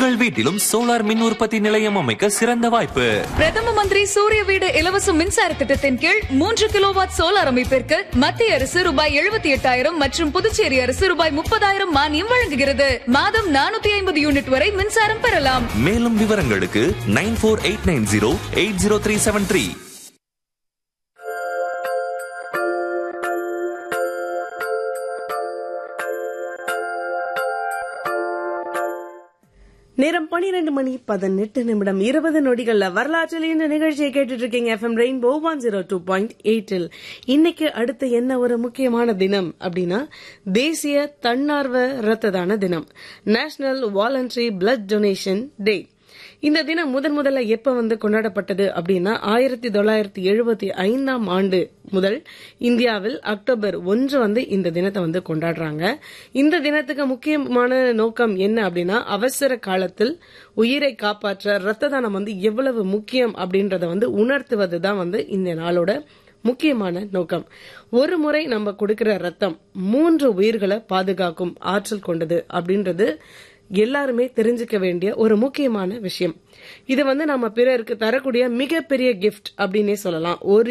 உங்கள் வீட்டிலும் சோலார் மின் உற்பத்தி நிலையம் அமைக்க சிறந்த வாய்ப்பு பிரதம மந்திரி சூரிய வீடு இலவச மின்சார திட்டத்தின் கீழ் மூன்று கிலோவாட் சோலார் அமைப்பிற்கு மத்திய அரசு ரூபாய் எழுபத்தி எட்டாயிரம் மற்றும் புதுச்சேரி அரசு ரூபாய் முப்பதாயிரம் மானியம் வழங்குகிறது மாதம் நானூத்தி ஐம்பது யூனிட் வரை மின்சாரம் பெறலாம் மேலும் விவரங்களுக்கு nine four eight nine zero eight zero three seven three நேரம் பனிரெண்டு மணி பதினெட்டு நிமிடம் இருபது நொடிகள்ல வரலாற்றில் இந்த நிகழ்ச்சியை கேட்டுட்டு இருக்கீங்க FM rainbow one zero two point எயிட்டில் இன்னைக்கு அடுத்து என்ன ஒரு முக்கியமான தினம் அப்படின்னா தேசிய தன்னார்வ ரத்த தான தினம் national voluntary blood donation day இந்த தினம் முதன் முதல்ல எப்ப வந்து கொண்டாடப்பட்டது அப்படின்னா ஆயிரத்தி தொள்ளாயிரத்தி எழுபத்தி ஐந்தாம் ஆண்டு முதல் இந்தியாவில் அக்டோபர் ஒன்று வந்து இந்த தினத்தை வந்து கொண்டாடுறாங்க இந்த தினத்துக்கு முக்கியமான நோக்கம் என்ன அப்படின்னா அவசர காலத்தில் உயிரை காப்பாற்ற ரத்த தானம் வந்து எவ்வளவு முக்கியம் அப்படின்றத வந்து உணர்த்துவது தான் வந்து இந்த நாளோட முக்கியமான நோக்கம் ஒரு முறை நம்ம கொடுக்கிற ரத்தம் மூன்று உயிர்களை பாதுகாக்கும் ஆற்றல் கொண்டது அப்படின்றது எல்லாருமே தெரிஞ்சுக்க வேண்டிய ஒரு முக்கியமான விஷயம் இது வந்து நம்ம பிறருக்கு தரக்கூடிய மிகப்பெரிய கிஃப்ட் அப்படின்னே சொல்லலாம் ஒரு